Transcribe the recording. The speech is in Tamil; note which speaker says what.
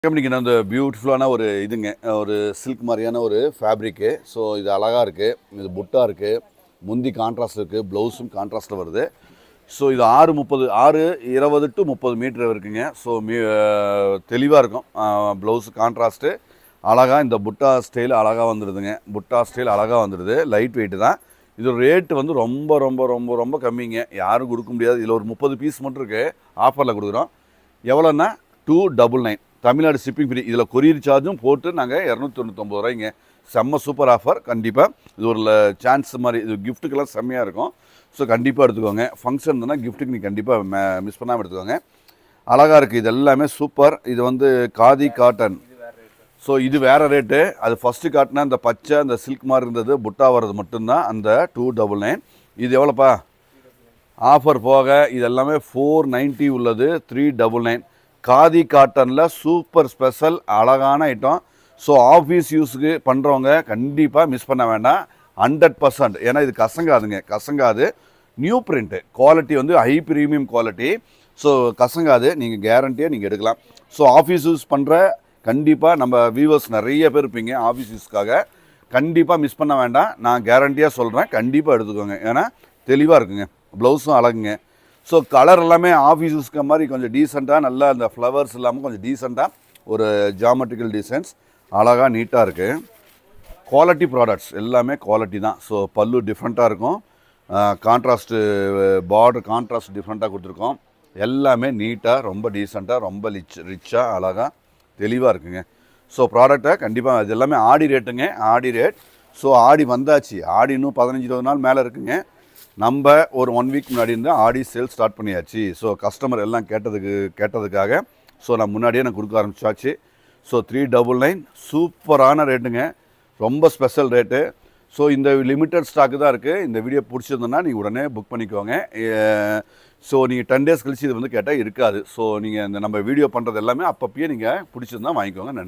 Speaker 1: இன்னைக்கு நான் அந்த பியூட்டிஃபுல்லான ஒரு இதுங்க ஒரு சில்க் மாதிரியான ஒரு ஃபேப்ரிக்கு ஸோ இது அழகாக இருக்குது இது புட்டா இருக்குது முந்தி கான்ட்ராஸ்ட் இருக்குது ப்ளவுஸும் கான்ட்ராஸ்ட்டில் வருது ஸோ இது ஆறு முப்பது ஆறு இருபது டு முப்பது மீட்டர் இருக்குங்க ஸோ மீ தெளிவாக இருக்கும் ப்ளவுஸ் கான்ட்ராஸ்ட்டு அழகாக இந்த புட்டா ஸ்டைல் அழகாக வந்துடுதுங்க புட்டா ஸ்டைல் அழகாக வந்துடுது லைட் வெயிட் தான் இது ரேட்டு வந்து ரொம்ப ரொம்ப ரொம்ப ரொம்ப கம்மிங்க யாரும் கொடுக்க முடியாது இதில் ஒரு முப்பது பீஸ் மட்டும் இருக்குது ஆஃபரில் கொடுக்குறோம் எவ்வளோன்னா two double nine Tamil Nadu shipping free இதில் கொரியர் சார்ஜும் போட்டு நாங்கள் இரநூத்தி தொண்ணூத்தொம்பது ரூபாய்ங்க செம்ம சூப்பர் ஆஃபர் கண்டிப்பாக இது ஒரு சான்ஸ் மாதிரி இது கிஃப்ட்டுக்கெல்லாம் செம்மையாக இருக்கும் ஸோ கண்டிப்பாக எடுத்துக்கோங்க ஃபங்க்ஷன் இருந்ததுன்னா கிஃப்ட்டுக்கு நீங்கள் கண்டிப்பாக மிஸ் பண்ணாமல் எடுத்துக்கோங்க அழகாக இருக்குது இது எல்லாமே சூப்பர் இது வந்து காதி காட்டன் ஸோ இது வேறு ரேட்டு அது ஃபஸ்ட்டு காட்டினா இந்த பச்சை அந்த சில்க் மாதிரி இருந்தது புட்டா வர்றது மட்டும்தான் அந்த டூ டபுள் நைன் இது எவ்வளோப்பா ஆஃபர் போக இது எல்லாமே ஃபோர் நைன்ட்டி உள்ளது த்ரீ டபுள் நைன் காதி காட்டனில் சூப்பர் ஸ்பெஷல் அழகான ஐட்டம் ஸோ ஆஃபீஸ் யூஸுக்கு பண்ணுறவங்க கண்டிப்பாக மிஸ் பண்ண வேண்டாம் ஹண்ட்ரட் பர்சன்ட் ஏன்னா இது கசங்காதுங்க கசங்காது நியூ பிரிண்ட்டு குவாலிட்டி வந்து ஹை ப்ரீமியம் குவாலிட்டி ஸோ கசங்காது நீங்கள் கேரண்டியாக நீங்கள் எடுக்கலாம் ஸோ ஆஃபீஸ் யூஸ் பண்ணுற கண்டிப்பாக நம்ம வியூவர்ஸ் நிறைய பேர் இருப்பீங்க ஆஃபீஸ் யூஸ்க்காக கண்டிப்பாக மிஸ் பண்ண வேண்டாம் நான் கேரண்டியாக சொல்கிறேன் கண்டிப்பாக எடுத்துக்கோங்க ஏன்னா தெளிவாக இருக்குங்க ப்ளவுஸும் அழகுங்க ஸோ கலர் எல்லாமே ஆஃபீஸ் யூஸ்க்கு மாதிரி கொஞ்சம் டீசெண்டாக நல்லா அந்த ஃப்ளவர்ஸ் இல்லாமல் கொஞ்சம் டீசெண்டாக ஒரு ஜாமெட்ரிக்கல் டிசைன்ஸ் அழகாக நீட்டாக இருக்குது குவாலிட்டி ப்ராடக்ட்ஸ் எல்லாமே குவாலிட்டி தான் ஸோ பல்லு டிஃப்ரெண்ட்டாக இருக்கும் கான்ட்ராஸ்ட்டு பார்டர் கான்ட்ராஸ்ட் டிஃப்ரெண்ட்டாக கொடுத்துருக்கோம் எல்லாமே நீட்டாக ரொம்ப டீசெண்டாக ரொம்ப ரிச் ரிச்சாக அழகாக தெளிவாக இருக்குங்க ஸோ ப்ராடக்ட்டை கண்டிப்பாக இது எல்லாமே ஆடி ரேட்டுங்க ஆடி ரேட் ஸோ ஆடி வந்தாச்சு ஆடி இன்னும் பதினஞ்சு இருபது நாள் மேலே இருக்குங்க நம்ம ஒரு ஒன் வீக் முன்னாடி இருந்து ஆடி சேல் ஸ்டார்ட் பண்ணியாச்சு ஸோ கஸ்டமர் எல்லாம் கேட்டதுக்கு கேட்டதுக்காக ஸோ நான் முன்னாடியே நான் கொடுக்க ஆரம்பிச்சாச்சு ஸோ த்ரீ டபுள் நைன் சூப்பரான ரேட்டுங்க ரொம்ப ஸ்பெஷல் ரேட்டு ஸோ இந்த லிமிட்டட் ஸ்டாக்கு தான் இருக்குது இந்த வீடியோ பிடிச்சிருந்தோன்னா நீங்கள் உடனே புக் பண்ணிக்கோங்க ஸோ நீங்கள் டென் டேஸ் கழிச்சு இது வந்து கேட்டால் இருக்காது ஸோ நீங்கள் இந்த நம்ம வீடியோ பண்ணுறது எல்லாமே அப்பப்பயே நீங்கள் பிடிச்சிருந்தா வாங்கிக்கோங்க நன்றி